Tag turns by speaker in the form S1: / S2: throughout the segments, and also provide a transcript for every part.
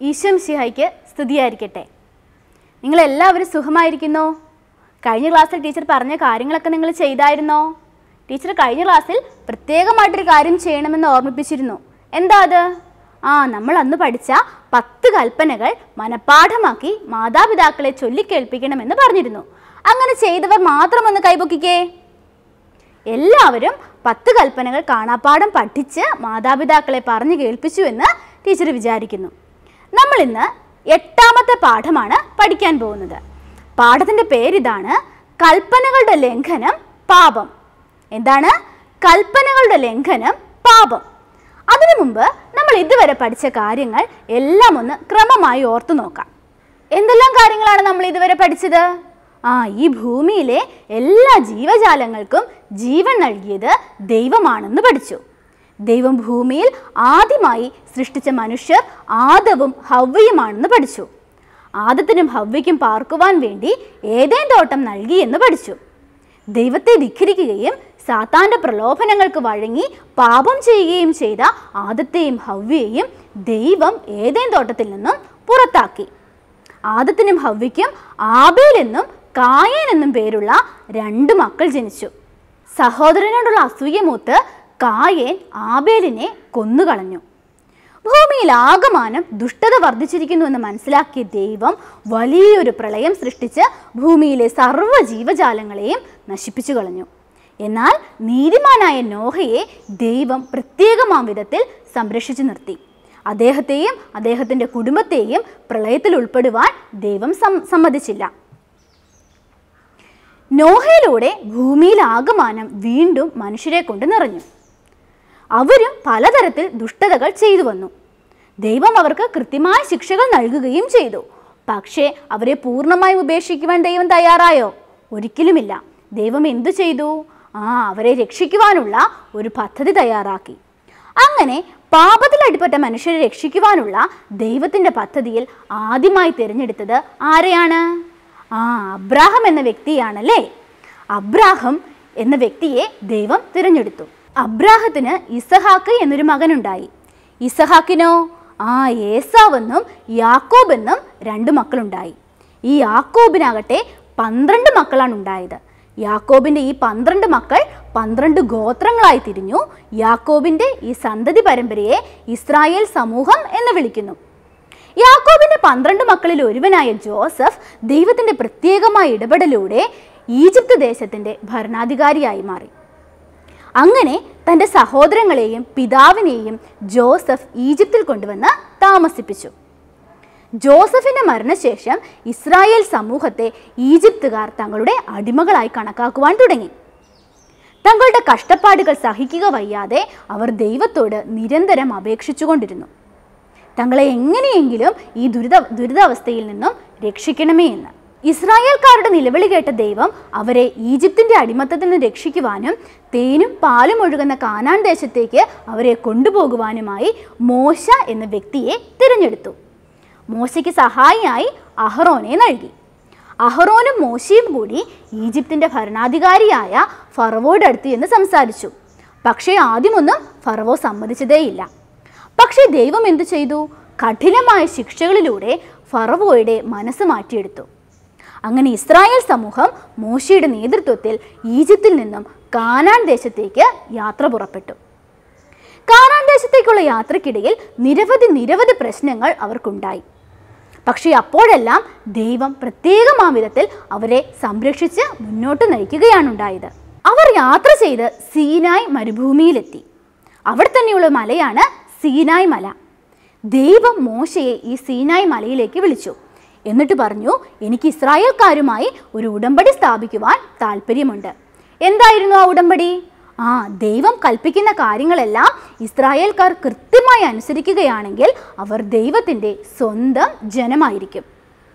S1: ഈശം സിഹായിക്ക് സ്തുതിയായിരിക്കട്ടെ നിങ്ങളെല്ലാവരും സുഖമായിരിക്കുന്നോ കഴിഞ്ഞ ക്ലാസ്സിൽ ടീച്ചർ പറഞ്ഞ കാര്യങ്ങളൊക്കെ നിങ്ങൾ ചെയ്തായിരുന്നോ ടീച്ചർ കഴിഞ്ഞ ക്ലാസ്സിൽ പ്രത്യേകമായിട്ടൊരു കാര്യം ചെയ്യണമെന്ന് ഓർമ്മിപ്പിച്ചിരുന്നു എന്താ അത് ആ നമ്മൾ അന്ന് പഠിച്ച പത്ത് കൽപ്പനകൾ മനഃപ്പാഠമാക്കി മാതാപിതാക്കളെ ചൊല്ലിക്കേൾപ്പിക്കണമെന്ന് പറഞ്ഞിരുന്നു അങ്ങനെ ചെയ്തവർ മാത്രം ഒന്ന് കൈപൊക്കിക്കേ എല്ലാവരും പത്ത് കൽപ്പനകൾ കാണാപ്പാഠം പഠിച്ച് മാതാപിതാക്കളെ പറഞ്ഞു കേൾപ്പിച്ചു എന്ന് ടീച്ചർ വിചാരിക്കുന്നു നമ്മൾ ഇന്ന് എട്ടാമത്തെ പാഠമാണ് പഠിക്കാൻ പോകുന്നത് പാഠത്തിൻ്റെ പേരിതാണ് കൽപ്പനകളുടെ ലംഘനം പാപം എന്താണ് കൽപ്പനകളുടെ ലംഘനം പാപം അതിനു മുമ്പ് നമ്മൾ ഇതുവരെ പഠിച്ച കാര്യങ്ങൾ എല്ലാം ഒന്ന് ക്രമമായി ഓർത്തു നോക്കാം എന്തെല്ലാം കാര്യങ്ങളാണ് നമ്മൾ ഇതുവരെ പഠിച്ചത് ആ ഈ ഭൂമിയിലെ എല്ലാ ജീവജാലങ്ങൾക്കും ജീവൻ നൽകിയത് ദൈവമാണെന്ന് പഠിച്ചു ദൈവം ഭൂമിയിൽ ആദ്യമായി സൃഷ്ടിച്ച മനുഷ്യർ ആദവും ഹവ്വയുമാണെന്ന് പഠിച്ചു ആദത്തിനും ഹവ്വയ്ക്കും പാർക്കുവാൻ വേണ്ടി ഏതേൻ തോട്ടം നൽകിയെന്ന് പഠിച്ചു ദൈവത്തെ ധിഖരിക്കുകയും സാത്താന്റെ പ്രലോഭനങ്ങൾക്ക് വഴങ്ങി പാപം ചെയ്യുകയും ചെയ്ത ആദത്തെയും ഹവ്യയെയും ദൈവം ഏതേൻ തോട്ടത്തിൽ നിന്നും പുറത്താക്കി ആദത്തിനും ഹവ്യയ്ക്കും ആബേൽ എന്നും കായേൻ എന്നും പേരുള്ള രണ്ട് മക്കൾ ജനിച്ചു സഹോദരനോടുള്ള അസൂയ മൂത്ത് കായേൻ ആബേലിനെ കൊന്നുകളഞ്ഞു ഭൂമിയിൽ ആകമാനം ദുഷ്ടത വർദ്ധിച്ചിരിക്കുന്നുവെന്ന് മനസ്സിലാക്കിയ ദൈവം വലിയൊരു പ്രളയം സൃഷ്ടിച്ച് ഭൂമിയിലെ സർവ്വ ജീവജാലങ്ങളെയും നശിപ്പിച്ചു കളഞ്ഞു എന്നാൽ നീതിമാനായ നോഹയെ ദൈവം പ്രത്യേകമാം വിധത്തിൽ സംരക്ഷിച്ചു നിർത്തി അദ്ദേഹത്തെയും അദ്ദേഹത്തിൻ്റെ കുടുംബത്തെയും പ്രളയത്തിൽ ഉൾപ്പെടുവാൻ ദൈവം സം സമ്മതിച്ചില്ല നോഹയിലൂടെ ഭൂമിയിൽ ആകമാനം വീണ്ടും മനുഷ്യരെ കൊണ്ട് നിറഞ്ഞു അവരും പലതരത്തിൽ ദുഷ്ടതകൾ ചെയ്തു വന്നു ദൈവം അവർക്ക് കൃത്യമായ ശിക്ഷകൾ നൽകുകയും ചെയ്തു പക്ഷേ അവരെ പൂർണ്ണമായും ഉപേക്ഷിക്കുവാൻ ദൈവം തയ്യാറായോ ഒരിക്കലുമില്ല ദൈവം എന്തു ചെയ്തു ആ അവരെ രക്ഷിക്കുവാനുള്ള ഒരു പദ്ധതി തയ്യാറാക്കി അങ്ങനെ പാപത്തിൽ അടിപ്പെട്ട മനുഷ്യരെ രക്ഷിക്കുവാനുള്ള ദൈവത്തിൻ്റെ പദ്ധതിയിൽ ആദ്യമായി തിരഞ്ഞെടുത്തത് ആരെയാണ് ആ അബ്രാഹം എന്ന വ്യക്തിയാണല്ലേ അബ്രാഹം എന്ന വ്യക്തിയെ ദൈവം തിരഞ്ഞെടുത്തു അബ്രാഹത്തിന് ഇസഹാക്ക് എന്നൊരു മകനുണ്ടായി ഇസഹാക്കിനോ ആ ഏസാവെന്നും യാക്കോബ് എന്നും രണ്ട് മക്കളുണ്ടായി ഈ യാക്കോബിനാകട്ടെ പന്ത്രണ്ട് മക്കളാണ് ഉണ്ടായത് യാക്കോബിൻ്റെ ഈ പന്ത്രണ്ട് മക്കൾ പന്ത്രണ്ട് ഗോത്രങ്ങളായി തിരിഞ്ഞു യാക്കോബിൻ്റെ ഈ സന്തതി പരമ്പരയെ ഇസ്രായേൽ സമൂഹം എന്ന് വിളിക്കുന്നു യാക്കോബിന്റെ പന്ത്രണ്ട് മക്കളിൽ ഒരുവനായ ജോസഫ് ദൈവത്തിന്റെ പ്രത്യേകമായ ഇടപെടലൂടെ ഈജിപ്ത് ദേശത്തിന്റെ ഭരണാധികാരിയായി മാറി അങ്ങനെ തൻ്റെ സഹോദരങ്ങളെയും പിതാവിനെയും ജോസഫ് ഈജിപ്തിൽ കൊണ്ടുവന്ന് താമസിപ്പിച്ചു ജോസഫിന്റെ മരണശേഷം ഇസ്രായേൽ സമൂഹത്തെ ഈജിപ്തുകാർ തങ്ങളുടെ അടിമകളായി കണക്കാക്കുവാൻ തുടങ്ങി തങ്ങളുടെ കഷ്ടപ്പാടുകൾ സഹിക്കുക വയ്യാതെ അവർ ദൈവത്തോട് നിരന്തരം അപേക്ഷിച്ചുകൊണ്ടിരുന്നു തങ്ങളെ എങ്ങനെയെങ്കിലും ഈ ദുരിത ദുരിതാവസ്ഥയിൽ നിന്നും രക്ഷിക്കണമേ എന്ന് ഇസ്രായേൽക്കാരുടെ നിലവിളി കേട്ട ദൈവം അവരെ ഈജിപ്തിന്റെ അടിമത്തത്തിൽ നിന്ന് രക്ഷിക്കുവാനും തേനും പാലും ഒഴുകുന്ന കാനാൻ ദേശത്തേക്ക് അവരെ കൊണ്ടുപോകുവാനുമായി മോശ എന്ന വ്യക്തിയെ തിരഞ്ഞെടുത്തു മോശയ്ക്ക് സഹായിയായി അഹ്റോനെ നൽകി അഹ്റോനും മോശയും കൂടി ഈജിപ്തിന്റെ ഭരണാധികാരിയായ ഫറവോയുടെ അടുത്ത് എന്ന് സംസാരിച്ചു പക്ഷേ ആദ്യമൊന്നും ഫറവോ സമ്മതിച്ചതേയില്ല പക്ഷേ ദൈവം എന്തു ചെയ്തു കഠിനമായ ശിക്ഷകളിലൂടെ ഫറവോയുടെ മനസ്സ് മാറ്റിയെടുത്തു അങ്ങനെ ഇസ്രായേൽ സമൂഹം മോശയുടെ നേതൃത്വത്തിൽ ഈജിപ്തിൽ നിന്നും കാനാൻ ദേശത്തേക്ക് യാത്ര പുറപ്പെട്ടു കാനാൻ ദേശത്തേക്കുള്ള യാത്രക്കിടയിൽ നിരവധി നിരവധി പ്രശ്നങ്ങൾ അവർക്കുണ്ടായി പക്ഷേ അപ്പോഴെല്ലാം ദൈവം പ്രത്യേകമാ വിധത്തിൽ അവരെ സംരക്ഷിച്ച് മുന്നോട്ട് നയിക്കുകയാണുണ്ടായത് അവർ യാത്ര ചെയ്ത് സീനായ് മരുഭൂമിയിലെത്തി അവിടെ തന്നെയുള്ള മലയാണ് സീനായ് മല ദൈവം മോശയെ ഈ സീനായ് മലയിലേക്ക് വിളിച്ചു എന്നിട്ട് പറഞ്ഞു എനിക്ക് ഇസ്രായേൽക്കാരുമായി ഒരു ഉടമ്പടി സ്ഥാപിക്കുവാൻ താല്പര്യമുണ്ട് എന്തായിരുന്നു ആ ഉടമ്പടി ആ ദൈവം കൽപ്പിക്കുന്ന കാര്യങ്ങളെല്ലാം ഇസ്രായേൽക്കാർ കൃത്യമായി അനുസരിക്കുകയാണെങ്കിൽ അവർ ദൈവത്തിൻ്റെ സ്വന്തം ജനമായിരിക്കും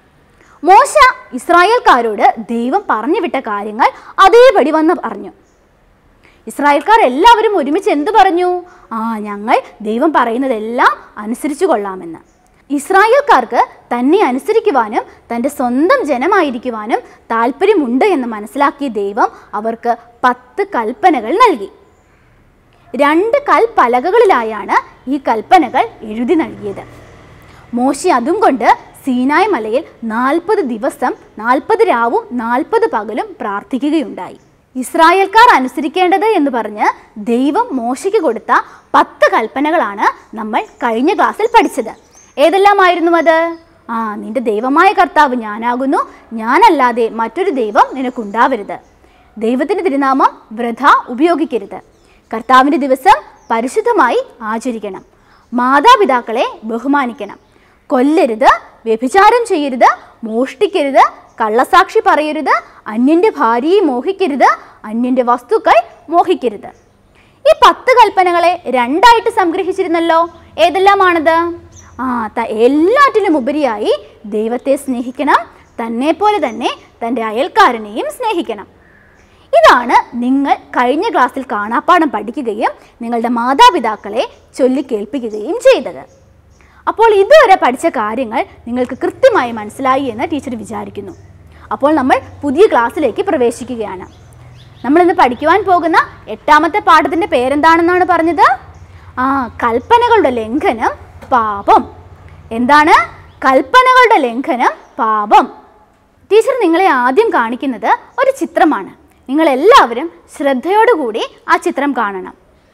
S1: മോശ ഇസ്രായേൽക്കാരോട് ദൈവം പറഞ്ഞു വിട്ട കാര്യങ്ങൾ അതേപടി വന്ന് പറഞ്ഞു ഇസ്രായേൽക്കാർ എല്ലാവരും ഒരുമിച്ച് എന്തു പറഞ്ഞു ആ ഞങ്ങൾ ദൈവം പറയുന്നതെല്ലാം അനുസരിച്ചു കൊള്ളാമെന്ന് ഇസ്രായേൽക്കാർക്ക് തന്നെ അനുസരിക്കുവാനും തൻ്റെ സ്വന്തം ജനമായിരിക്കുവാനും താല്പര്യമുണ്ട് എന്ന് മനസ്സിലാക്കിയ ദൈവം അവർക്ക് പത്ത് കൽപ്പനകൾ നൽകി രണ്ട് കൽപ്പലകകളിലായാണ് ഈ കൽപ്പനകൾ എഴുതി നൽകിയത് മോശി അതും കൊണ്ട് സീനായ് മലയിൽ നാൽപ്പത് ദിവസം നാൽപ്പത് രാവും നാൽപ്പത് പകലും പ്രാർത്ഥിക്കുകയുണ്ടായി ഇസ്രായേൽക്കാർ അനുസരിക്കേണ്ടത് എന്ന് പറഞ്ഞ് ദൈവം മോശയ്ക്ക് കൊടുത്ത പത്ത് കൽപ്പനകളാണ് നമ്മൾ കഴിഞ്ഞ ക്ലാസ്സിൽ പഠിച്ചത് ഏതെല്ലാമായിരുന്നു അത് ആ നിന്റെ ദൈവമായ കർത്താവ് ഞാനാകുന്നു ഞാനല്ലാതെ മറ്റൊരു ദൈവം നിനക്കുണ്ടാവരുത് ദൈവത്തിൻ്റെ തിരുനാമം വൃഥ ഉപയോഗിക്കരുത് കർത്താവിൻ്റെ ദിവസം പരിശുദ്ധമായി ആചരിക്കണം മാതാപിതാക്കളെ ബഹുമാനിക്കണം കൊല്ലരുത് വ്യഭിചാരം ചെയ്യരുത് മോഷ്ടിക്കരുത് കള്ളസാക്ഷി പറയരുത് അന്യൻ്റെ ഭാര്യയെ മോഹിക്കരുത് അന്യൻ്റെ വസ്തുക്കൾ മോഹിക്കരുത് ഈ പത്ത് കൽപ്പനകളെ രണ്ടായിട്ട് സംഗ്രഹിച്ചിരുന്നല്ലോ ഏതെല്ലാമാണത് ആ ത- എല്ലാറ്റിലും ഉപരിയായി ദൈവത്തെ സ്നേഹിക്കണം തന്നെ പോലെ തന്നെ തൻ്റെ അയൽക്കാരനെയും സ്നേഹിക്കണം ഇതാണ് നിങ്ങൾ കഴിഞ്ഞ ക്ലാസ്സിൽ കാണാപ്പാഠം പഠിക്കുകയും നിങ്ങളുടെ മാതാപിതാക്കളെ ചൊല്ലിക്കേൾപ്പിക്കുകയും ചെയ്തത് അപ്പോൾ ഇതുവരെ പഠിച്ച കാര്യങ്ങൾ നിങ്ങൾക്ക് കൃത്യമായി മനസ്സിലായി എന്ന് ടീച്ചർ വിചാരിക്കുന്നു അപ്പോൾ നമ്മൾ പുതിയ ക്ലാസ്സിലേക്ക് പ്രവേശിക്കുകയാണ് നമ്മളിന്ന് പഠിക്കുവാൻ പോകുന്ന എട്ടാമത്തെ പാഠത്തിൻ്റെ പേരെന്താണെന്നാണ് പറഞ്ഞത് ആ കൽപ്പനകളുടെ ലംഘനം പാപം എന്താണ് കൽപ്പനകളുടെ ലംഘനം പാപം ടീച്ചർ നിങ്ങളെ ആദ്യം കാണിക്കുന്നത് ഒരു ചിത്രമാണ് നിങ്ങളെല്ലാവരും ശ്രദ്ധയോടുകൂടി ആ ചിത്രം കാണണം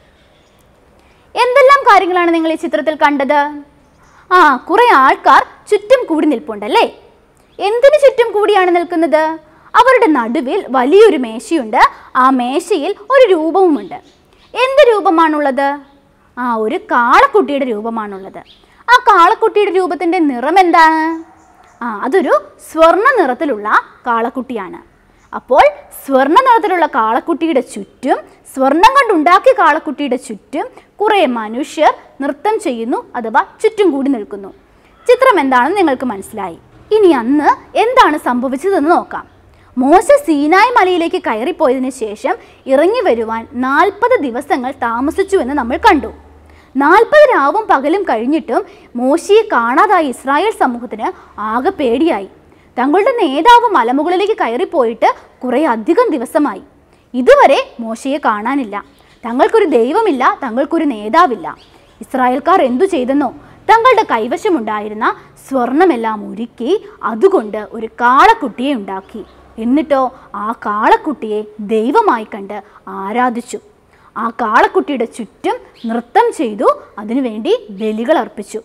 S1: എന്തെല്ലാം കാര്യങ്ങളാണ് നിങ്ങൾ ഈ ചിത്രത്തിൽ കണ്ടത് ആ കുറെ ആൾക്കാർ ചുറ്റും കൂടി നിൽപ്പുണ്ടല്ലേ എന്തിനു ചുറ്റും കൂടിയാണ് നിൽക്കുന്നത് അവരുടെ നടുവിൽ വലിയൊരു മേശയുണ്ട് ആ മേശയിൽ ഒരു രൂപവുമുണ്ട് എന്ത് രൂപമാണുള്ളത് ആ ഒരു കാളക്കുട്ടിയുടെ രൂപമാണുള്ളത് ആ കാളക്കുട്ടിയുടെ രൂപത്തിൻ്റെ നിറം എന്താണ് ആ അതൊരു സ്വർണ്ണ നിറത്തിലുള്ള കാളക്കുട്ടിയാണ് അപ്പോൾ സ്വർണ്ണ നിറത്തിലുള്ള കാളക്കുട്ടിയുടെ ചുറ്റും സ്വർണം കൊണ്ടുണ്ടാക്കിയ കാളക്കുട്ടിയുടെ ചുറ്റും കുറേ മനുഷ്യർ നൃത്തം ചെയ്യുന്നു അഥവാ ചുറ്റും കൂടി നിൽക്കുന്നു ചിത്രം എന്താണെന്ന് നിങ്ങൾക്ക് മനസ്സിലായി ഇനി അന്ന് എന്താണ് സംഭവിച്ചതെന്ന് നോക്കാം മോശ സീനായ് മലയിലേക്ക് കയറിപ്പോയതിനു ശേഷം ഇറങ്ങി വരുവാൻ നാൽപ്പത് ദിവസങ്ങൾ താമസിച്ചുവെന്ന് നമ്മൾ കണ്ടു നാൽപ്പത് രാവും പകലും കഴിഞ്ഞിട്ടും മോശയെ കാണാതായ ഇസ്രായേൽ സമൂഹത്തിന് ആകെ പേടിയായി തങ്ങളുടെ നേതാവ് മലമുകളിലേക്ക് കയറിപ്പോയിട്ട് കുറേ അധികം ദിവസമായി ഇതുവരെ മോശയെ കാണാനില്ല തങ്ങൾക്കൊരു ദൈവമില്ല തങ്ങൾക്കൊരു നേതാവില്ല ഇസ്രായേൽക്കാർ എന്തു ചെയ്തെന്നോ തങ്ങളുടെ കൈവശമുണ്ടായിരുന്ന സ്വർണമെല്ലാം ഉരുക്കി അതുകൊണ്ട് ഒരു കാളക്കുട്ടിയെ ഉണ്ടാക്കി എന്നിട്ടോ ആ കാളക്കുട്ടിയെ ദൈവമായി കണ്ട് ആരാധിച്ചു ആ കാളക്കുട്ടിയുടെ ചുറ്റും നൃത്തം ചെയ്തു അതിനുവേണ്ടി ബലികൾ അർപ്പിച്ചു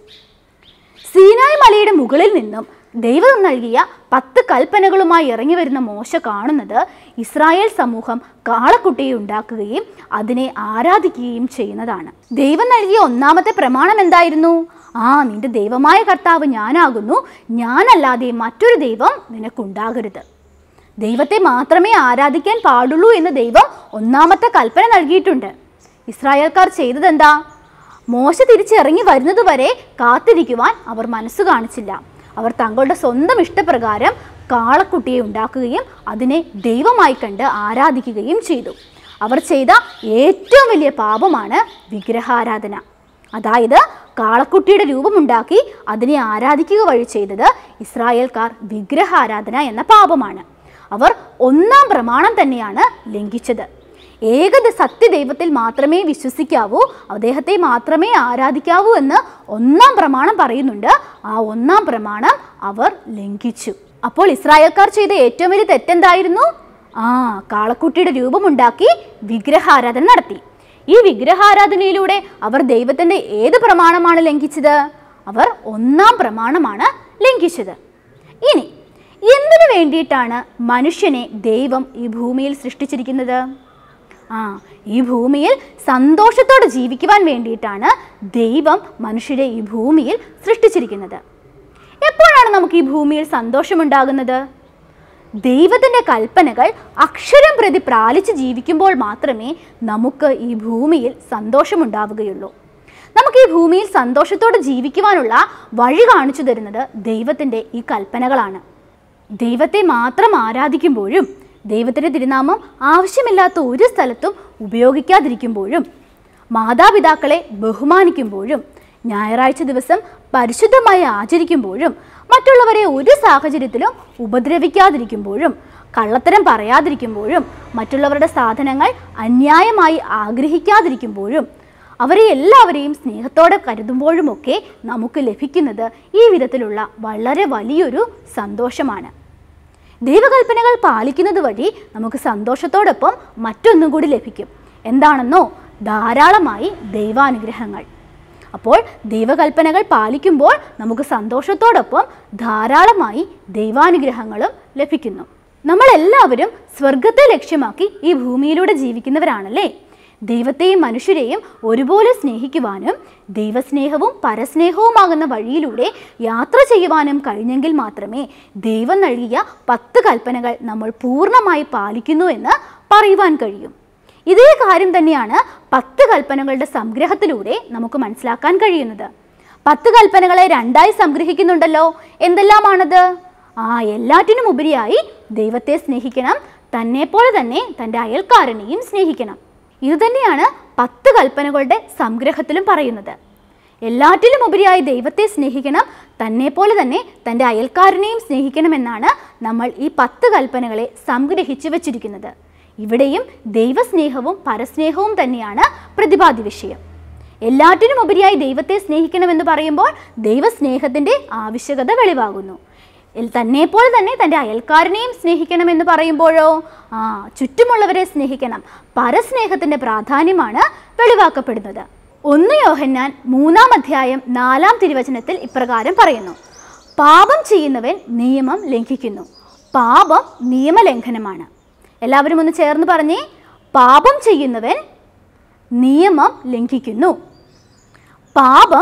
S1: സീനായ് മലയുടെ മുകളിൽ നിന്നും ദൈവം നൽകിയ പത്ത് കൽപ്പനകളുമായി ഇറങ്ങി വരുന്ന മോശ കാണുന്നത് ഇസ്രായേൽ സമൂഹം കാളക്കുട്ടിയെ ഉണ്ടാക്കുകയും അതിനെ ആരാധിക്കുകയും ചെയ്യുന്നതാണ് ദൈവം നൽകിയ ഒന്നാമത്തെ പ്രമാണം എന്തായിരുന്നു ആ നിന്റെ ദൈവമായ കർത്താവ് ഞാനാകുന്നു ഞാനല്ലാതെ മറ്റൊരു ദൈവം നിനക്കുണ്ടാകരുത് ദൈവത്തെ മാത്രമേ ആരാധിക്കാൻ പാടുള്ളൂ എന്ന് ദൈവം ഒന്നാമത്തെ കൽപ്പന നൽകിയിട്ടുണ്ട് ഇസ്രായേൽക്കാർ ചെയ്തതെന്താ മോശ തിരിച്ചിറങ്ങി വരുന്നതുവരെ കാത്തിരിക്കുവാൻ അവർ മനസ്സ് കാണിച്ചില്ല അവർ തങ്ങളുടെ സ്വന്തം ഇഷ്ടപ്രകാരം കാളക്കുട്ടിയെ ഉണ്ടാക്കുകയും അതിനെ ദൈവമായി കണ്ട് ആരാധിക്കുകയും ചെയ്തു അവർ ചെയ്ത ഏറ്റവും വലിയ പാപമാണ് വിഗ്രഹാരാധന അതായത് കാളക്കുട്ടിയുടെ രൂപമുണ്ടാക്കി അതിനെ ആരാധിക്കുക വഴി ചെയ്തത് ഇസ്രായേൽക്കാർ വിഗ്രഹാരാധന എന്ന പാപമാണ് അവർ ഒന്നാം പ്രമാണം തന്നെയാണ് ലംഘിച്ചത് ഏകദ സത്യദൈവത്തിൽ മാത്രമേ വിശ്വസിക്കാവൂ അദ്ദേഹത്തെ മാത്രമേ ആരാധിക്കാവൂ എന്ന് ഒന്നാം പ്രമാണം പറയുന്നുണ്ട് ആ ഒന്നാം പ്രമാണം അവർ ലംഘിച്ചു അപ്പോൾ ഇസ്രായേൽക്കാർ ചെയ്ത ഏറ്റവും വലിയ തെറ്റെന്തായിരുന്നു ആ കാളക്കുട്ടിയുടെ രൂപമുണ്ടാക്കി വിഗ്രഹാരാധന നടത്തി ഈ വിഗ്രഹാരാധനയിലൂടെ അവർ ദൈവത്തിൻ്റെ ഏത് പ്രമാണമാണ് ലംഘിച്ചത് അവർ ഒന്നാം പ്രമാണമാണ് ലംഘിച്ചത് ഇനി എന്തിനു വേണ്ടിയിട്ടാണ് മനുഷ്യനെ ദൈവം ഈ ഭൂമിയിൽ സൃഷ്ടിച്ചിരിക്കുന്നത് ആ ഈ ഭൂമിയിൽ സന്തോഷത്തോടെ ജീവിക്കുവാൻ വേണ്ടിയിട്ടാണ് ദൈവം മനുഷ്യരെ ഈ ഭൂമിയിൽ സൃഷ്ടിച്ചിരിക്കുന്നത് എപ്പോഴാണ് നമുക്ക് ഈ ഭൂമിയിൽ സന്തോഷമുണ്ടാകുന്നത് ദൈവത്തിൻ്റെ കൽപ്പനകൾ അക്ഷരം പ്രതി പ്രാലിച്ച് ജീവിക്കുമ്പോൾ മാത്രമേ നമുക്ക് ഈ ഭൂമിയിൽ സന്തോഷമുണ്ടാവുകയുള്ളൂ നമുക്ക് ഈ ഭൂമിയിൽ സന്തോഷത്തോടെ ജീവിക്കുവാനുള്ള വഴി കാണിച്ചു തരുന്നത് ദൈവത്തിൻ്റെ ഈ കൽപ്പനകളാണ് ദൈവത്തെ മാത്രം ആരാധിക്കുമ്പോഴും ദൈവത്തിൻ്റെ തിരുനാമം ആവശ്യമില്ലാത്ത ഒരു സ്ഥലത്തും ഉപയോഗിക്കാതിരിക്കുമ്പോഴും മാതാപിതാക്കളെ ബഹുമാനിക്കുമ്പോഴും ഞായറാഴ്ച ദിവസം പരിശുദ്ധമായി ആചരിക്കുമ്പോഴും മറ്റുള്ളവരെ ഒരു സാഹചര്യത്തിലും ഉപദ്രവിക്കാതിരിക്കുമ്പോഴും കള്ളത്തരം പറയാതിരിക്കുമ്പോഴും മറ്റുള്ളവരുടെ സാധനങ്ങൾ അന്യായമായി ആഗ്രഹിക്കാതിരിക്കുമ്പോഴും അവരെ എല്ലാവരെയും സ്നേഹത്തോടെ കരുതുമ്പോഴുമൊക്കെ നമുക്ക് ലഭിക്കുന്നത് ഈ വിധത്തിലുള്ള വളരെ വലിയൊരു സന്തോഷമാണ് ദൈവകൽപ്പനകൾ പാലിക്കുന്നത് വഴി നമുക്ക് സന്തോഷത്തോടൊപ്പം മറ്റൊന്നും കൂടി ലഭിക്കും എന്താണെന്നോ ധാരാളമായി ദൈവാനുഗ്രഹങ്ങൾ അപ്പോൾ ദൈവകൽപ്പനകൾ പാലിക്കുമ്പോൾ നമുക്ക് സന്തോഷത്തോടൊപ്പം ധാരാളമായി ദൈവാനുഗ്രഹങ്ങളും ലഭിക്കുന്നു നമ്മളെല്ലാവരും സ്വർഗത്തെ ലക്ഷ്യമാക്കി ഈ ഭൂമിയിലൂടെ ജീവിക്കുന്നവരാണല്ലേ ദൈവത്തെയും മനുഷ്യരെയും ഒരുപോലെ സ്നേഹിക്കുവാനും ദൈവസ്നേഹവും പരസ്നേഹവുമാകുന്ന വഴിയിലൂടെ യാത്ര ചെയ്യുവാനും കഴിഞ്ഞെങ്കിൽ മാത്രമേ ദൈവം നൽകിയ പത്ത് കൽപ്പനകൾ നമ്മൾ പൂർണ്ണമായി പാലിക്കുന്നു എന്ന് പറയുവാൻ കഴിയും ഇതേ കാര്യം തന്നെയാണ് പത്ത് കൽപ്പനകളുടെ സംഗ്രഹത്തിലൂടെ നമുക്ക് മനസ്സിലാക്കാൻ കഴിയുന്നത് പത്ത് കൽപ്പനകളെ രണ്ടായി സംഗ്രഹിക്കുന്നുണ്ടല്ലോ എന്തെല്ലാമാണത് ആ എല്ലാറ്റിനും ഉപരിയായി ദൈവത്തെ സ്നേഹിക്കണം തന്നെ പോലെ തന്നെ തൻ്റെ അയൽക്കാരനെയും സ്നേഹിക്കണം ഇതുതന്നെയാണ് പത്ത് കൽപ്പനകളുടെ സംഗ്രഹത്തിലും പറയുന്നത് എല്ലാറ്റിലും ഉപരിയായി ദൈവത്തെ സ്നേഹിക്കണം തന്നെ പോലെ തന്നെ തൻ്റെ അയൽക്കാരനെയും സ്നേഹിക്കണമെന്നാണ് നമ്മൾ ഈ പത്ത് കൽപ്പനകളെ സംഗ്രഹിച്ചു വച്ചിരിക്കുന്നത് ഇവിടെയും ദൈവസ്നേഹവും പരസ്നേഹവും തന്നെയാണ് പ്രതിപാദ്യ വിഷയം എല്ലാറ്റിനും ഉപരിയായി ദൈവത്തെ സ്നേഹിക്കണമെന്ന് പറയുമ്പോൾ ദൈവസ്നേഹത്തിൻ്റെ ആവശ്യകത വെളിവാകുന്നു എൽ- തന്നെ പോലെ തന്നെ തൻ്റെ അയൽക്കാരനെയും സ്നേഹിക്കണമെന്ന് പറയുമ്പോഴോ ആ ചുറ്റുമുള്ളവരെ സ്നേഹിക്കണം പരസ്നേഹത്തിൻ്റെ പ്രാധാന്യമാണ് വെളിവാക്കപ്പെടുന്നത് ഒന്ന് യോഹന്നാൻ മൂന്നാം അധ്യായം നാലാം തിരുവചനത്തിൽ ഇപ്രകാരം പറയുന്നു പാപം ചെയ്യുന്നവൻ നിയമം ലംഘിക്കുന്നു പാപം നിയമലംഘനമാണ് എല്ലാവരും ഒന്ന് ചേർന്ന് പറഞ്ഞേ പാപം ചെയ്യുന്നവൻ നിയമം ലംഘിക്കുന്നു പാപം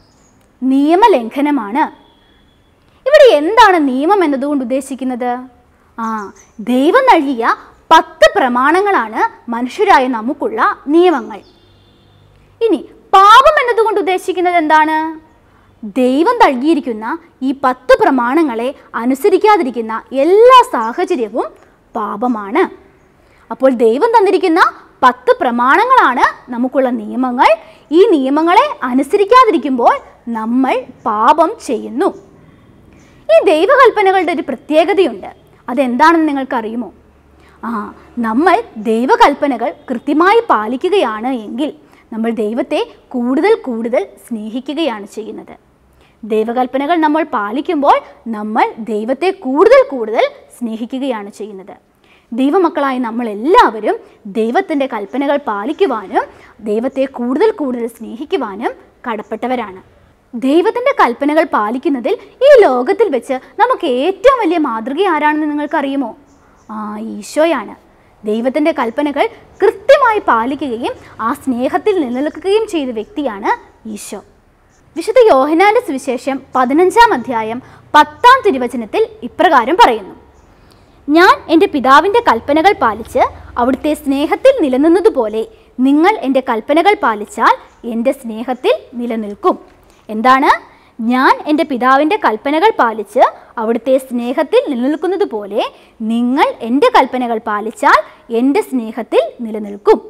S1: നിയമലംഘനമാണ് ഇവിടെ എന്താണ് നിയമം എന്നതുകൊണ്ട് ഉദ്ദേശിക്കുന്നത് ആ ദൈവം നൽകിയ പത്ത് പ്രമാണങ്ങളാണ് മനുഷ്യരായ നമുക്കുള്ള നിയമങ്ങൾ ഇനി പാപം എന്നതുകൊണ്ട് ഉദ്ദേശിക്കുന്നത് എന്താണ് ദൈവം നൽകിയിരിക്കുന്ന ഈ പത്ത് പ്രമാണങ്ങളെ അനുസരിക്കാതിരിക്കുന്ന എല്ലാ സാഹചര്യവും പാപമാണ് അപ്പോൾ ദൈവം തന്നിരിക്കുന്ന പത്ത് പ്രമാണങ്ങളാണ് നമുക്കുള്ള നിയമങ്ങൾ ഈ നിയമങ്ങളെ അനുസരിക്കാതിരിക്കുമ്പോൾ നമ്മൾ പാപം ചെയ്യുന്നു ഈ ദൈവകൽപ്പനകളുടെ ഒരു പ്രത്യേകതയുണ്ട് അതെന്താണെന്ന് നിങ്ങൾക്കറിയുമോ ആ നമ്മൾ ദൈവകൽപ്പനകൾ കൃത്യമായി പാലിക്കുകയാണ് എങ്കിൽ നമ്മൾ ദൈവത്തെ കൂടുതൽ കൂടുതൽ സ്നേഹിക്കുകയാണ് ചെയ്യുന്നത് ദൈവകൽപ്പനകൾ നമ്മൾ പാലിക്കുമ്പോൾ നമ്മൾ ദൈവത്തെ കൂടുതൽ കൂടുതൽ സ്നേഹിക്കുകയാണ് ചെയ്യുന്നത് ദൈവമക്കളായ നമ്മൾ എല്ലാവരും ദൈവത്തിൻ്റെ കൽപ്പനകൾ പാലിക്കുവാനും ദൈവത്തെ കൂടുതൽ കൂടുതൽ സ്നേഹിക്കുവാനും കടപ്പെട്ടവരാണ് ദൈവത്തിൻ്റെ കൽപ്പനകൾ പാലിക്കുന്നതിൽ ഈ ലോകത്തിൽ വെച്ച് നമുക്ക് ഏറ്റവും വലിയ മാതൃക ആരാണെന്ന് നിങ്ങൾക്കറിയുമോ ആ ഈശോയാണ് ദൈവത്തിൻ്റെ കൽപ്പനകൾ കൃത്യമായി പാലിക്കുകയും ആ സ്നേഹത്തിൽ നിലനിൽക്കുകയും ചെയ്ത വ്യക്തിയാണ് ഈശോ വിശുദ്ധ യോഹനാന്റെ സുവിശേഷം പതിനഞ്ചാം അധ്യായം പത്താം തിരുവചനത്തിൽ ഇപ്രകാരം പറയുന്നു ഞാൻ എൻ്റെ പിതാവിൻ്റെ കൽപ്പനകൾ പാലിച്ച് അവിടുത്തെ സ്നേഹത്തിൽ നിലനിന്നതുപോലെ നിങ്ങൾ എൻ്റെ കൽപ്പനകൾ പാലിച്ചാൽ എൻ്റെ സ്നേഹത്തിൽ നിലനിൽക്കും എന്താണ് ഞാൻ എൻ്റെ പിതാവിൻ്റെ കൽപ്പനകൾ പാലിച്ച് അവിടുത്തെ സ്നേഹത്തിൽ നിലനിൽക്കുന്നത് പോലെ നിങ്ങൾ എൻ്റെ കൽപ്പനകൾ പാലിച്ചാൽ എൻ്റെ സ്നേഹത്തിൽ നിലനിൽക്കും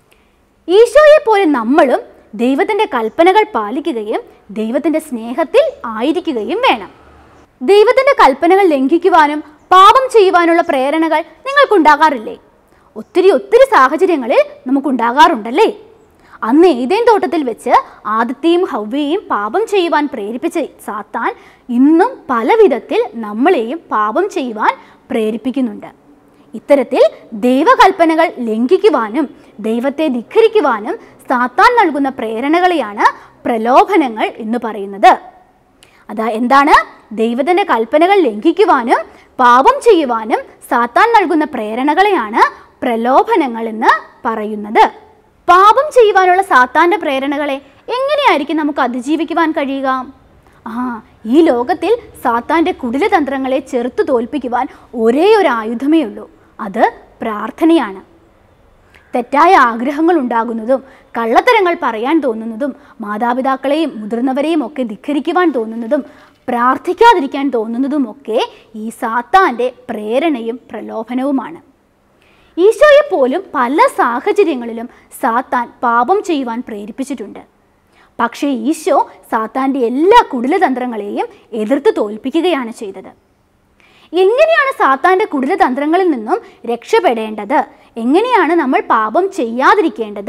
S1: ഈശോയെ പോലെ നമ്മളും ദൈവത്തിൻ്റെ കൽപ്പനകൾ പാലിക്കുകയും ദൈവത്തിൻ്റെ സ്നേഹത്തിൽ ആയിരിക്കുകയും വേണം ദൈവത്തിൻ്റെ കൽപ്പനകൾ ലംഘിക്കുവാനും പാപം ചെയ്യുവാനുള്ള പ്രേരണകൾ നിങ്ങൾക്കുണ്ടാകാറില്ലേ ഒത്തിരി ഒത്തിരി സാഹചര്യങ്ങളിൽ നമുക്കുണ്ടാകാറുണ്ടല്ലേ അന്ന് ഏതേൻ തോട്ടത്തിൽ വെച്ച് ആദിത്യയും ഹവ്വയെയും പാപം ചെയ്യുവാൻ പ്രേരിപ്പിച്ച സാത്താൻ ഇന്നും പല വിധത്തിൽ നമ്മളെയും പാപം ചെയ്യുവാൻ പ്രേരിപ്പിക്കുന്നുണ്ട് ഇത്തരത്തിൽ ദൈവകൽപ്പനകൾ ലംഘിക്കുവാനും ദൈവത്തെ ധിഖരിക്കുവാനും സാത്താൻ നൽകുന്ന പ്രേരണകളെയാണ് പ്രലോഭനങ്ങൾ എന്ന് പറയുന്നത് അതാ എന്താണ് ദൈവത്തിൻ്റെ കൽപ്പനകൾ ലംഘിക്കുവാനും പാപം ചെയ്യുവാനും സാത്താൻ നൽകുന്ന പ്രേരണകളെയാണ് പ്രലോഭനങ്ങൾ എന്ന് പറയുന്നത് പാപം ചെയ്യുവാനുള്ള സാത്താൻ്റെ പ്രേരണകളെ എങ്ങനെയായിരിക്കും നമുക്ക് അതിജീവിക്കുവാൻ കഴിയുക ആ ഈ ലോകത്തിൽ സാത്താൻ്റെ കുടിലതന്ത്രങ്ങളെ ചെറുത്തു തോൽപ്പിക്കുവാൻ ഒരേ ഒരു ആയുധമേ ഉള്ളൂ അത് പ്രാർത്ഥനയാണ് തെറ്റായ ആഗ്രഹങ്ങൾ ഉണ്ടാകുന്നതും കള്ളത്തരങ്ങൾ പറയാൻ തോന്നുന്നതും മാതാപിതാക്കളെയും മുതിർന്നവരെയും ഒക്കെ ധിഖരിക്കുവാൻ തോന്നുന്നതും പ്രാർത്ഥിക്കാതിരിക്കാൻ തോന്നുന്നതുമൊക്കെ ഈ സാത്താൻ്റെ പ്രേരണയും പ്രലോഭനവുമാണ് ഈശോയെ പോലും പല സാഹചര്യങ്ങളിലും സാത്താൻ പാപം ചെയ്യുവാൻ പ്രേരിപ്പിച്ചിട്ടുണ്ട് പക്ഷേ ഈശോ സാത്താൻ്റെ എല്ലാ കുടിലതന്ത്രങ്ങളെയും എതിർത്ത് തോൽപ്പിക്കുകയാണ് ചെയ്തത് എങ്ങനെയാണ് സാത്താൻ്റെ കുടിലതന്ത്രങ്ങളിൽ നിന്നും രക്ഷപ്പെടേണ്ടത് എങ്ങനെയാണ് നമ്മൾ പാപം ചെയ്യാതിരിക്കേണ്ടത്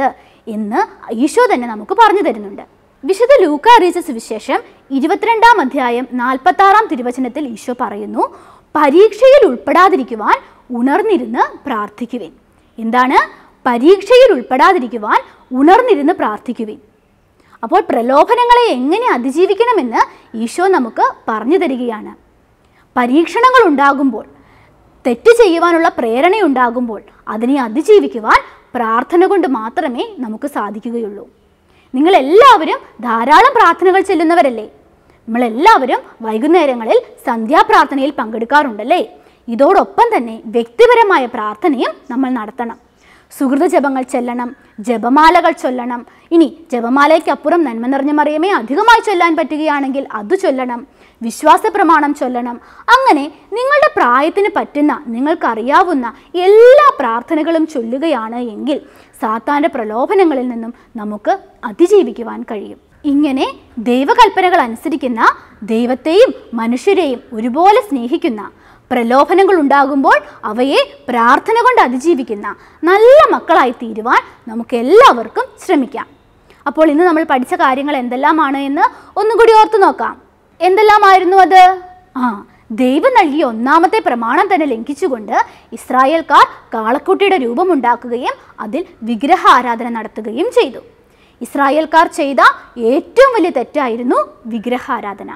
S1: എന്ന് ഈശോ തന്നെ നമുക്ക് പറഞ്ഞു തരുന്നുണ്ട് വിശുദ്ധ ലൂക്ക അറിയിച്ച സുവിശേഷം ഇരുപത്തിരണ്ടാം അധ്യായം നാൽപ്പത്തി ആറാം തിരുവചനത്തിൽ ഈശോ പറയുന്നു പരീക്ഷയിൽ ഉൾപ്പെടാതിരിക്കുവാൻ ഉണർന്നിരുന്ന് പ്രാർത്ഥിക്കുവിൻ എന്താണ് പരീക്ഷയിൽ ഉൾപ്പെടാതിരിക്കുവാൻ ഉണർന്നിരുന്ന് പ്രാർത്ഥിക്കുവിൻ അപ്പോൾ പ്രലോഭനങ്ങളെ എങ്ങനെ അതിജീവിക്കണമെന്ന് ഈശോ നമുക്ക് പറഞ്ഞു തരികയാണ് പരീക്ഷണങ്ങൾ ഉണ്ടാകുമ്പോൾ തെറ്റ് ചെയ്യുവാനുള്ള പ്രേരണയുണ്ടാകുമ്പോൾ അതിനെ അതിജീവിക്കുവാൻ പ്രാർത്ഥന കൊണ്ട് മാത്രമേ നമുക്ക് സാധിക്കുകയുള്ളൂ നിങ്ങളെല്ലാവരും ധാരാളം പ്രാർത്ഥനകൾ ചെല്ലുന്നവരല്ലേ നമ്മളെല്ലാവരും വൈകുന്നേരങ്ങളിൽ സന്ധ്യാപ്രാർത്ഥനയിൽ പങ്കെടുക്കാറുണ്ടല്ലേ ഇതോടൊപ്പം തന്നെ വ്യക്തിപരമായ പ്രാർത്ഥനയും നമ്മൾ നടത്തണം സുഹൃത ജപങ്ങൾ ചെല്ലണം ജപമാലകൾ ചൊല്ലണം ഇനി ജപമാലയ്ക്കപ്പുറം നന്മ നിറഞ്ഞ മറിയമേ അധികമായി ചൊല്ലാൻ പറ്റുകയാണെങ്കിൽ അത് ചൊല്ലണം വിശ്വാസ പ്രമാണം ചൊല്ലണം അങ്ങനെ നിങ്ങളുടെ പ്രായത്തിന് പറ്റുന്ന നിങ്ങൾക്കറിയാവുന്ന എല്ലാ പ്രാർത്ഥനകളും ചൊല്ലുകയാണ് എങ്കിൽ സാത്താൻ്റെ പ്രലോഭനങ്ങളിൽ നിന്നും നമുക്ക് അതിജീവിക്കുവാൻ കഴിയും ഇങ്ങനെ ദൈവകൽപ്പനകൾ അനുസരിക്കുന്ന ദൈവത്തെയും മനുഷ്യരെയും ഒരുപോലെ സ്നേഹിക്കുന്ന പ്രലോഭനങ്ങൾ ഉണ്ടാകുമ്പോൾ അവയെ പ്രാർത്ഥന കൊണ്ട് അതിജീവിക്കുന്ന നല്ല മക്കളായി തീരുവാൻ നമുക്ക് എല്ലാവർക്കും ശ്രമിക്കാം അപ്പോൾ ഇന്ന് നമ്മൾ പഠിച്ച കാര്യങ്ങൾ എന്തെല്ലാമാണ് എന്ന് ഒന്നുകൂടി ഓർത്തു നോക്കാം എന്തെല്ലാമായിരുന്നു അത് ആ ദൈവം നൽകിയ ഒന്നാമത്തെ പ്രമാണം തന്നെ ലംഘിച്ചുകൊണ്ട് ഇസ്രായേൽക്കാർ കാളക്കുട്ടിയുടെ രൂപമുണ്ടാക്കുകയും അതിൽ വിഗ്രഹ ആരാധന നടത്തുകയും ചെയ്തു ഇസ്രായേൽക്കാർ ചെയ്ത ഏറ്റവും വലിയ തെറ്റായിരുന്നു വിഗ്രഹാരാധന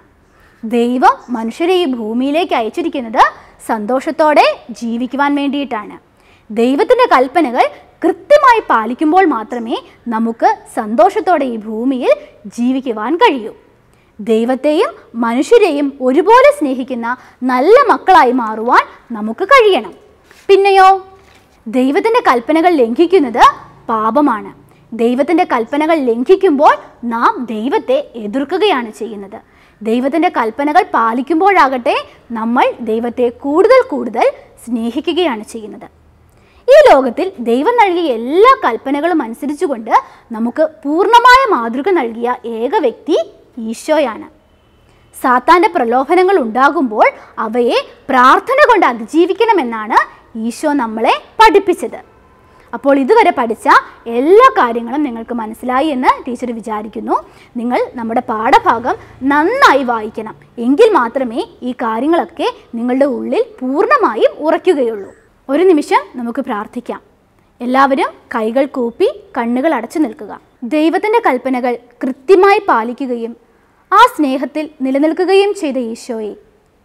S1: ദൈവം മനുഷ്യരെ ഈ ഭൂമിയിലേക്ക് അയച്ചിരിക്കുന്നത് സന്തോഷത്തോടെ ജീവിക്കുവാൻ വേണ്ടിയിട്ടാണ് ദൈവത്തിൻ്റെ കൽപ്പനകൾ കൃത്യമായി പാലിക്കുമ്പോൾ മാത്രമേ നമുക്ക് സന്തോഷത്തോടെ ഈ ഭൂമിയിൽ ജീവിക്കുവാൻ കഴിയൂ ദൈവത്തെയും മനുഷ്യരെയും ഒരുപോലെ സ്നേഹിക്കുന്ന നല്ല മക്കളായി മാറുവാൻ നമുക്ക് കഴിയണം പിന്നെയോ ദൈവത്തിൻ്റെ കൽപ്പനകൾ ലംഘിക്കുന്നത് പാപമാണ് ദൈവത്തിൻ്റെ കൽപ്പനകൾ ലംഘിക്കുമ്പോൾ നാം ദൈവത്തെ എതിർക്കുകയാണ് ചെയ്യുന്നത് ദൈവത്തിൻ്റെ കൽപ്പനകൾ പാലിക്കുമ്പോഴാകട്ടെ നമ്മൾ ദൈവത്തെ കൂടുതൽ കൂടുതൽ സ്നേഹിക്കുകയാണ് ചെയ്യുന്നത് ഈ ലോകത്തിൽ ദൈവം നൽകിയ എല്ലാ കൽപ്പനകളും അനുസരിച്ചുകൊണ്ട് നമുക്ക് പൂർണ്ണമായ മാതൃക നൽകിയ ഏക വ്യക്തി ഈശോയാണ് സാത്താൻ്റെ പ്രലോഭനങ്ങൾ ഉണ്ടാകുമ്പോൾ അവയെ പ്രാർത്ഥന കൊണ്ട് അതിജീവിക്കണമെന്നാണ് ഈശോ നമ്മളെ പഠിപ്പിച്ചത് അപ്പോൾ ഇതുവരെ പഠിച്ച എല്ലാ കാര്യങ്ങളും നിങ്ങൾക്ക് മനസ്സിലായി എന്ന് ടീച്ചർ വിചാരിക്കുന്നു നിങ്ങൾ നമ്മുടെ പാഠഭാഗം നന്നായി വായിക്കണം എങ്കിൽ മാത്രമേ ഈ കാര്യങ്ങളൊക്കെ നിങ്ങളുടെ ഉള്ളിൽ പൂർണ്ണമായും ഉറയ്ക്കുകയുള്ളൂ ഒരു നിമിഷം നമുക്ക് പ്രാർത്ഥിക്കാം എല്ലാവരും കൈകൾ കൂപ്പി കണ്ണുകൾ അടച്ചു നിൽക്കുക ദൈവത്തിൻ്റെ കൽപ്പനകൾ കൃത്യമായി പാലിക്കുകയും ആ സ്നേഹത്തിൽ നിലനിൽക്കുകയും ചെയ്ത ഈശോയെ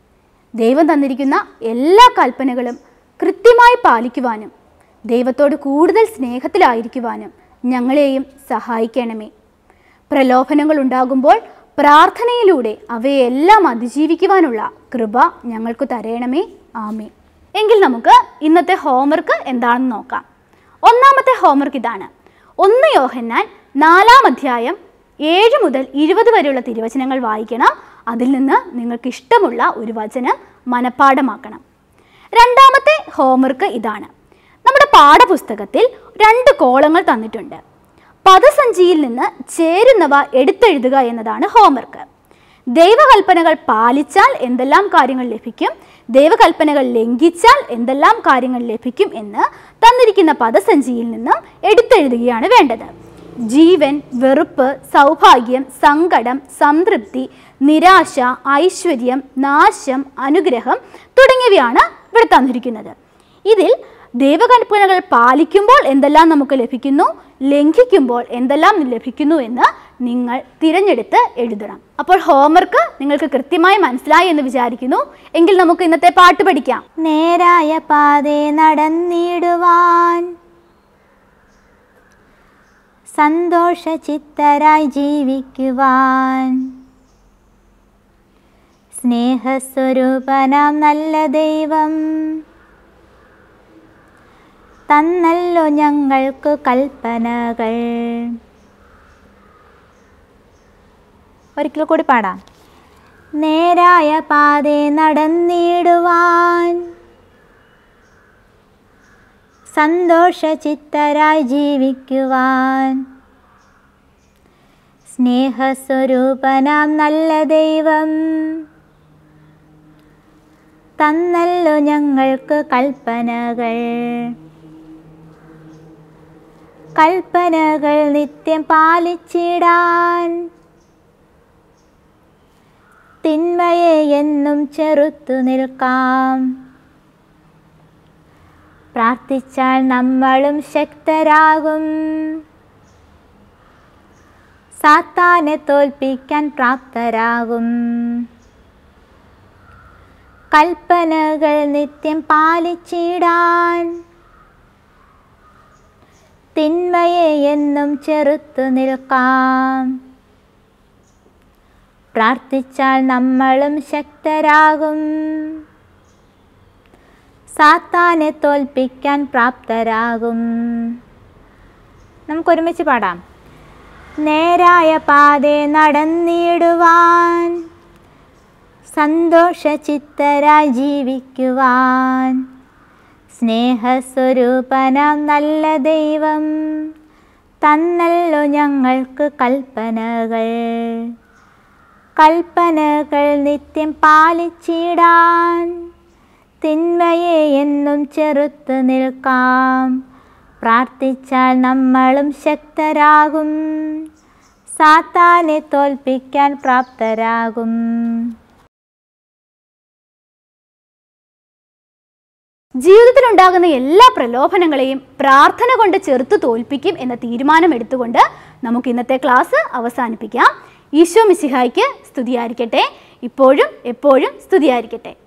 S1: ദൈവം തന്നിരിക്കുന്ന എല്ലാ കൽപ്പനകളും കൃത്യമായി പാലിക്കുവാനും ദൈവത്തോട് കൂടുതൽ സ്നേഹത്തിലായിരിക്കുവാനും ഞങ്ങളെയും സഹായിക്കണമേ പ്രലോഭനങ്ങൾ ഉണ്ടാകുമ്പോൾ പ്രാർത്ഥനയിലൂടെ അവയെല്ലാം അതിജീവിക്കുവാനുള്ള കൃപ ഞങ്ങൾക്ക് തരയണമേ ആമേ എങ്കിൽ നമുക്ക് ഇന്നത്തെ ഹോംവർക്ക് എന്താണെന്ന് നോക്കാം ഒന്നാമത്തെ ഹോംവർക്ക് ഇതാണ് ഒന്ന് യോഹന്നാൻ നാലാം അധ്യായം ഏഴ് മുതൽ ഇരുപത് വരെയുള്ള തിരുവചനങ്ങൾ വായിക്കണം അതിൽ നിന്ന് നിങ്ങൾക്ക് ഇഷ്ടമുള്ള ഒരു വചനം മനഃപ്പാഠമാക്കണം രണ്ടാമത്തെ ഹോംവർക്ക് ഇതാണ് നമ്മുടെ പാഠപുസ്തകത്തിൽ രണ്ട് കോളങ്ങൾ തന്നിട്ടുണ്ട് പദസഞ്ചിയിൽ നിന്ന് ചേരുന്നവ എടുത്തെഴുതുക എന്നതാണ് ഹോംവർക്ക് ദൈവകൽപ്പനകൾ പാലിച്ചാൽ എന്തെല്ലാം കാര്യങ്ങൾ ലഭിക്കും ദൈവകൽപ്പനകൾ ലംഘിച്ചാൽ എന്തെല്ലാം കാര്യങ്ങൾ ലഭിക്കും എന്ന് തന്നിരിക്കുന്ന പദസഞ്ചിയിൽ നിന്നും എടുത്തെഴുതുകയാണ് വേണ്ടത് ജീവൻ വെറുപ്പ് സൗഭാഗ്യം സങ്കടം സംതൃപ്തി നിരാശ ഐശ്വര്യം നാശം അനുഗ്രഹം തുടങ്ങിയവയാണ് ഇവിടെ തന്നിരിക്കുന്നത് ഇതിൽ ദൈവകൽപ്പനകൾ പാലിക്കുമ്പോൾ എന്തെല്ലാം നമുക്ക് ലഭിക്കുന്നു ലംഘിക്കുമ്പോൾ എന്തെല്ലാം ലഭിക്കുന്നു എന്ന് നിങ്ങൾ തിരഞ്ഞെടുത്ത് എഴുതണം അപ്പോൾ ഹോംവർക്ക് നിങ്ങൾക്ക് കൃത്യമായി മനസ്സിലായി എന്ന് വിചാരിക്കുന്നു എങ്കിൽ നമുക്ക് ഇന്നത്തെ പാട്ട് പഠിക്കാം
S2: നേരായ പാതെ നടന്നിടുവാൻ സന്തോഷചിത്തരായി ജീവിക്കുവാൻ സ്നേഹസ്വരൂപനാം നല്ല ദൈവം തന്നല്ലോ ഞങ്ങൾക്ക് കൽപ്പനകൾ ഒരിക്കൽ കൂടി പാടാം നേരായ പാതെ നടന്നിടുവാൻ സന്തോഷചിത്തരായി ജീവിക്കുവാൻ സ്നേഹസ്വരൂപനാം നല്ല ദൈവം തന്നല്ലോ ഞങ്ങൾക്ക് കൽപ്പനകൾ കൽപ്പനകൾ നിത്യം പാലിച്ചിടാൻ തിന്മയെ എന്നും ചെറുത്തു നിൽക്കാം പ്രാർത്ഥിച്ചാൽ നമ്മളും ശക്തരാകും സാത്താനെ തോൽപ്പിക്കാൻ പ്രാപ്തരാകും കൽപ്പനകൾ നിത്യം പാലിച്ചിടാൻ തിന്മയെ എന്നും ചെറുത്തു നിൽക്കാം പ്രാർത്ഥിച്ചാൽ നമ്മളും ശക്തരാകും സാത്താനെ തോൽപ്പിക്കാൻ പ്രാപ്തരാകും നമുക്കൊരുമിച്ച് പാടാം നേരായ പാതെ നടന്നിടുവാൻ സന്തോഷചിത്തരായി ജീവിക്കുവാൻ സ്നേഹസ്വരൂപനാം നല്ല ദൈവം തന്നല്ലോ ഞങ്ങൾക്ക് കൽപ്പനകൾ കൽപ്പനകൾ നിത്യം പാലിച്ചിടാൻ തിന്മയെ എന്നും ചെറുത്തു നിൽക്കാം പ്രാർത്ഥിച്ചാൽ നമ്മളും ശക്തരാകും സാത്താനെ തോൽപ്പിക്കാൻ പ്രാപ്തരാകും
S1: ജീവിതത്തിലുണ്ടാകുന്ന എല്ലാ പ്രലോഭനങ്ങളെയും പ്രാർത്ഥന കൊണ്ട് ചെറുത്തു തോൽപ്പിക്കും എന്ന തീരുമാനം എടുത്തുകൊണ്ട് നമുക്ക് ഇന്നത്തെ ക്ലാസ് അവസാനിപ്പിക്കാം ഈശോ മിശിഹായ്ക്ക് സ്തുതിയായിരിക്കട്ടെ ഇപ്പോഴും എപ്പോഴും സ്തുതിയായിരിക്കട്ടെ